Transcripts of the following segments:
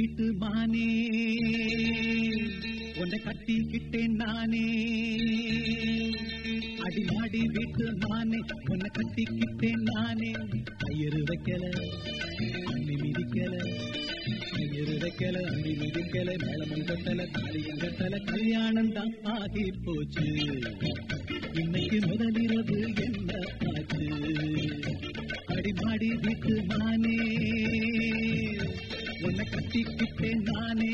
வீட்டு மானே உன்னை கட்டிக்கிட்டேன் நானே அடிமாடி வீட்டு மானே உன்னை கட்டிக்கிட்டேன் நானே கயிறு வைக்கல அம்மி மிதிக்கல கயிறு வைக்கல அம்மி மிதிக்கல மேளமும் கட்டல தாலியும் கட்டல கல்யாணம் தான் ஆகி போச்சு இன்னைக்கு முதலிரவு என்ன ஆச்சு அடிமாடி வீட்டு மானே உன்னை கட்டிக்கிட்டேன் நானே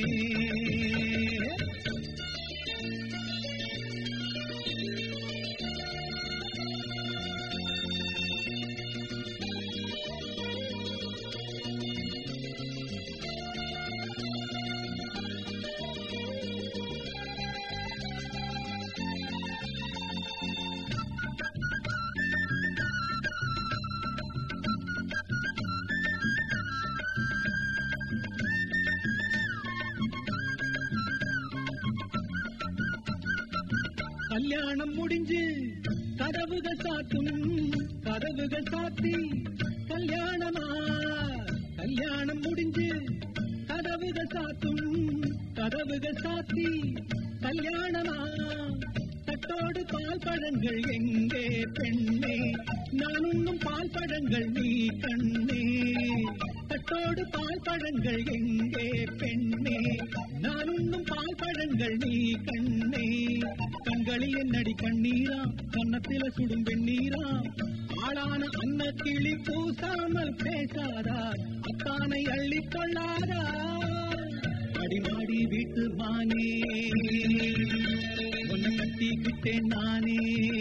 கல்யாணம் முடிஞ்சு கதவுகள் சாத்தும் கதவுகள் சாத்தி கல்யாணமா கல்யாணம் முடிஞ்சு கதவுகள் சாத்தும் கதவுகள் சாத்தி கல்யாணமா தட்டோடு பால் பழங்கள் எங்கே பெண்ணே நான் உண்ணும் பால் பழங்கள் நீ கண்ணே தட்டோடு பால் பழங்கள் எங்கே பெண்ணே நான் உண்ணும் பால் பழங்கள் நீ கண்ணே கண்களில் என்னடி கண்ணீரா கன்னத்தில சுடும் வெண்ணீரா ஆளான அன்ன கிளி பூசாமல் பேசாதா அத்தானை அள்ளிக் கொள்ளாதா அடிமாடி வீட்டு மானே உன்னை கட்டிக்கிட்டேன் நானே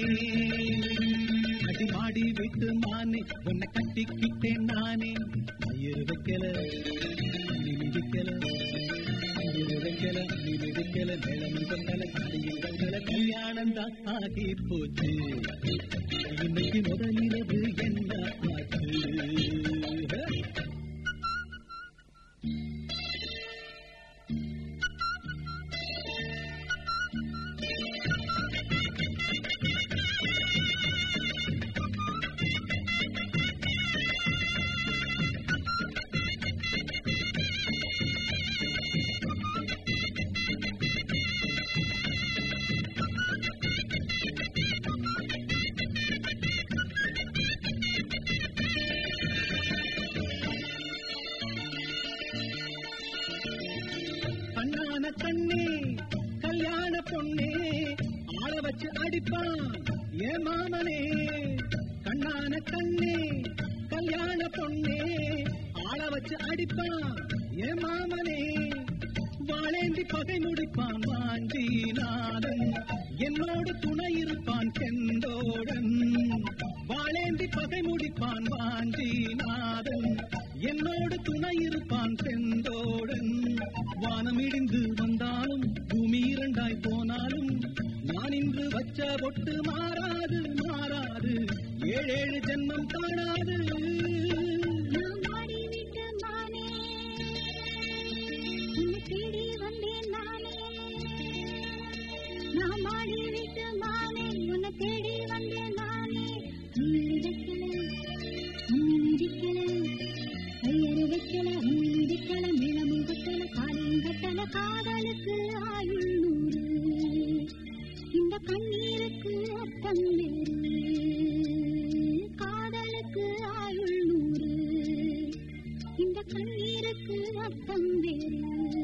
அடிமாடி வீட்டு மானே உன்னை கட்டிக்கிட்டேன் நானே கயிறு வைக்கல அள்ளி மிதிக்கல கயிறு வைக்கல அள்ளி மிதிக்கல மேளமும் கொண்டல காலையில் கண்டல கல்யாணம் தான் ஆகி போச்சு இன்னைக்கு முதலிரவு என்ன ஆச்சு கண்ணான கண்ணே கல்யாண பொண்ணே ஆள வச்சு அடிப்பான் ஏ மாமனே கண்ணான கண்ணே கல்யாண பொண்ணே ஆள வச்சு அடிப்பான் ஏ மாமனே வாழேந்தி பகை முடிப்பான் வாஞ்சி நாதன் என்னோடு துணை இருப்பான் செந்தோடன் வாழேந்தி பகை முடிப்பான் வாஞ்சி நாதன் என்னோடு துணை இருப்பான் செந்தோடன் வானம் இடிந்து வந்தாலும் பூமி இரண்டாய் போனாலும் நான் இன்று வச்ச பொட்டு மாறாது மாறாது ஏழேழு ஜென்மம் காணாது நான் மாடி விட்டு மானே உன்னை தேடி வந்தேன் நானே நான் மாடி விட்டு மானே உன்னை தேடி வந்தேன் நானே உன்னை வைக்கல உன்னை மிதிக்கல கையறு வைக்கல உன்னை மிதிக்கல மேளமும் கட்டல காலையும் கட்டல காதலுக்கு ஆயுள் நூறு இந்த கண்ணீருக்கு அர்த்தம் வேறு காதலுக்கு ஆயுள் நூறு இந்த கண்ணீருக்கு அர்த்தம் வேறு